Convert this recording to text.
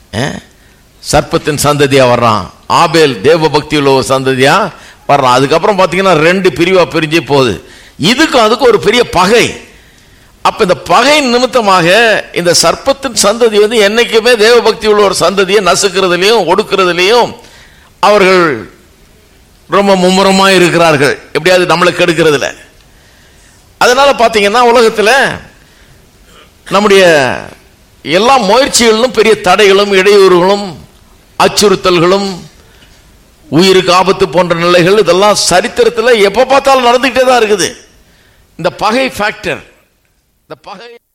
அஹ், சர்ப்பத்தின் சந்ததியா வர்றான் ஆபேல் தேவ பக்தி உள்ள ஒரு சந்ததியா வர்றான் அதுக்கப்புறம் பாத்தீங்கன்னா ரெண்டு பிரிவா பிரிஞ்சு போகுது இதுக்கும் அதுக்கும் ஒரு பெரிய பகை அப்ப இந்த பகை நிமித்தமாக இந்த சர்ப்பத்தின் சந்ததி வந்து என்னைக்குமே தேவ பக்தி உள்ள ஒரு சந்ததியை நசுக்கிறதுலையும் ஒடுக்கிறதுலையும் அவர்கள் ரொம்ப மும்முரமா இருக்கிறார்கள் எப்படியாவது நம்மளை கெடுக்கிறதுல அதனால பாத்தீங்கன்னா உலகத்துல நம்முடைய எல்லா முயற்சிகளிலும் பெரிய தடைகளும் இடையூறுகளும் அச்சுறுத்தல்களும் உயிருக்கு ஆபத்து போன்ற நிலைகள் இதெல்லாம் சரித்திரத்தில் எப்ப பார்த்தாலும் நடந்துகிட்டே தான் இருக்குது இந்த பகை ஃபேக்டர் இந்த பகை